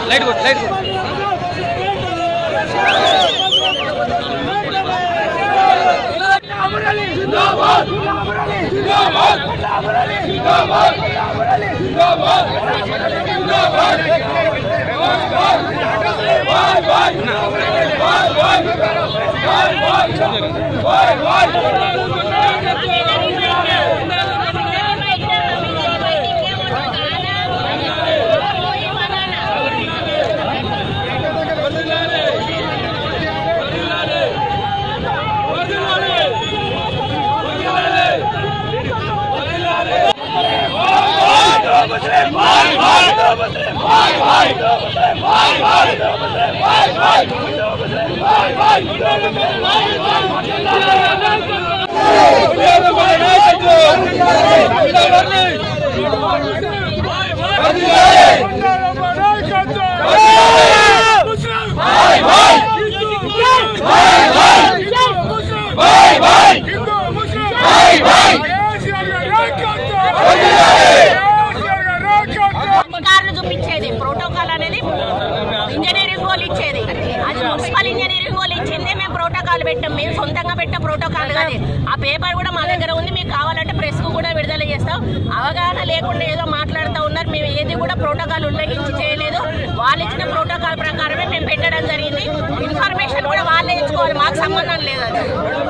light కొట్టు light కొట్టు కార్లు చూపించేది ప్రోటోకాల్ అనేది ఇంజనీరింగ్ వాళ్ళు ఇచ్చేది అది మున్సిపల్ ఇంజనీరింగ్ వాళ్ళు ఇచ్చిందే మేము ప్రోటోకాల్ పెట్టాం మేము సొంతంగా పెట్టే ప్రోటోకాల్ కాదు ఆ పేపర్ కూడా మా దగ్గర ఉంది మీకు కావాలంటే ప్రెస్ కు కూడా విడుదల చేస్తాం అవగాహన లేకుండా ఏదో మాట్లాడుతూ ఉన్నారు మేము ఏది కూడా ప్రోటోకాల్ ఉల్లంఘించి చేయలేదు వాళ్ళు ఇచ్చిన ప్రోటోకాల్ ప్రకారమే మేము పెట్టడం జరిగింది ఇన్ఫర్మేషన్ కూడా వాళ్ళే ఇచ్చుకోవాలి మాకు సంబంధం లేదు అది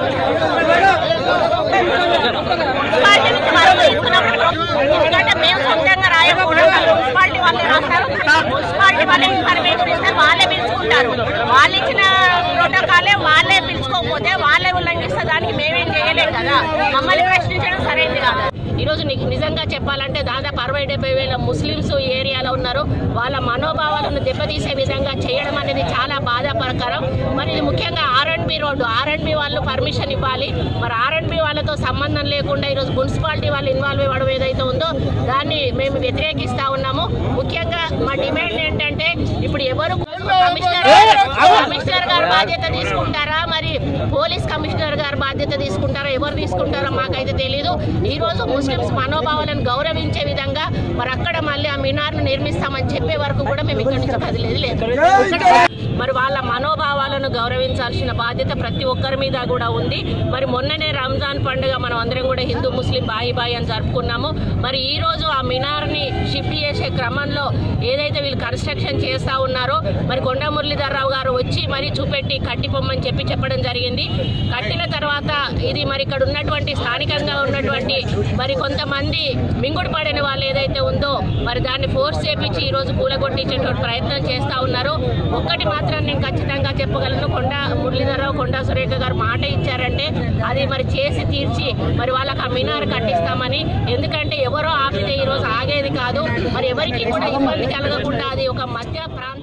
మున్సిపాలిటీ నుంచి మనం తీసుకున్నప్పుడు ఎందుకంటే మేము సొంతంగా రాయకూడదు మున్సిపాలిటీ వాళ్ళే రాస్తారు మున్సిపాలిటీ వాళ్ళే ఇన్ఫర్మేషన్ ఇస్తే వాళ్ళే పిలుచుకుంటారు వాళ్ళు ఇచ్చిన ప్రోటోకాలే వాళ్ళే పిలుచుకోకపోతే వాళ్ళే ఉల్లంఘిస్తే దానికి మేమేం చేయలేం కదా మమ్మల్ని ప్రశ్నించడం సరైనది కాదు ఈరోజు నీకు నిజంగా చెప్పాలంటే దాదాపు అరవై డెబ్బై వేల ముస్లిమ్స్ ఈ ఏరియాలో ఉన్నారు వాళ్ళ మనోభావాలను దెబ్బతీసే విధంగా చేయడం అనేది చాలా బాధాకరం మరి ఇది ముఖ్యంగా R and B road R and B వాళ్ళు పర్మిషన్ ఇవ్వాలి మరి ఆర్ అండ్ బి వాళ్ళతో సంబంధం లేకుండా ఈరోజు మున్సిపాలిటీ వాళ్ళు ఇన్వాల్వ్ అవ్వడం ఏదైతే ఉందో దాన్ని మేము వ్యతిరేకిస్తా ఉన్నాము ముఖ్యంగా మా డిమాండ్ ఏంటంటే ఇప్పుడు ఎవరు కమిషనర్ కమిషనర్ గారు బాధ్యత తీసుకుంటారా మరి పోలీస్ కమిషనర్ గారు బాధ్యత తీసుకుంటారా ఎవరు తీసుకుంటారో మాకైతే తెలియదు ఈ రోజు ముస్లిమ్స్ మనోభావాలను గౌరవించే విధంగా మరి అక్కడ మళ్ళీ ఆ మినార్ను నిర్మిస్తామని చెప్పే వరకు కూడా మేము ఇక్కడి నుంచి కదిలేదు లేదు మరి వాళ్ళ మనోభావాలను గౌరవించాల్సిన బాధ్యత ప్రతి ఒక్కరి మీద కూడా ఉంది మరి మొన్ననే రంజాన్ పండుగ మనం అందరం కూడా హిందూ ముస్లిం బాయి బాయి అని జరుపుకున్నాము మరి ఈ రోజు ఆ మినార్ని షిఫ్ట్ చేసే క్రమంలో ఏదైతే వీళ్ళు కన్స్ట్రక్షన్ చేస్తా ఉన్నారో మరి కొండ మురళీధర్రావు గారు వచ్చి మరి చూపెట్టి కట్టిపోమ్మని చెప్పి చెప్పడం జరిగింది కట్టిన తర్వాత ఇది మరి ఇక్కడ ఉన్నటువంటి స్థానికంగా ఉన్నటువంటి మరి కొంతమంది మింగుడు పడిన వాళ్ళు ఏదైతే ఉందో మరి దాన్ని ఫోర్స్ చేపించి ఈ రోజు కూలగొట్టించేటువంటి ప్రయత్నం చేస్తా ఉన్నారు ఒక్కటి మాత్రం నేను ఖచ్చితంగా చెప్పగలను కొండ మురళీధరరావు కొండ సురేఖ గారు మాట ఇచ్చారంటే అది మరి చేసి తీర్చి మరి వాళ్ళకి ఆ మినార్ కట్టిస్తామని ఎందుకంటే ఎవరో ఆపితే ఈ రోజు ఆగేది కాదు మరి ఎవరికి కూడా ఇబ్బంది కలగకుండా అది ఒక మధ్య ప్రాంతం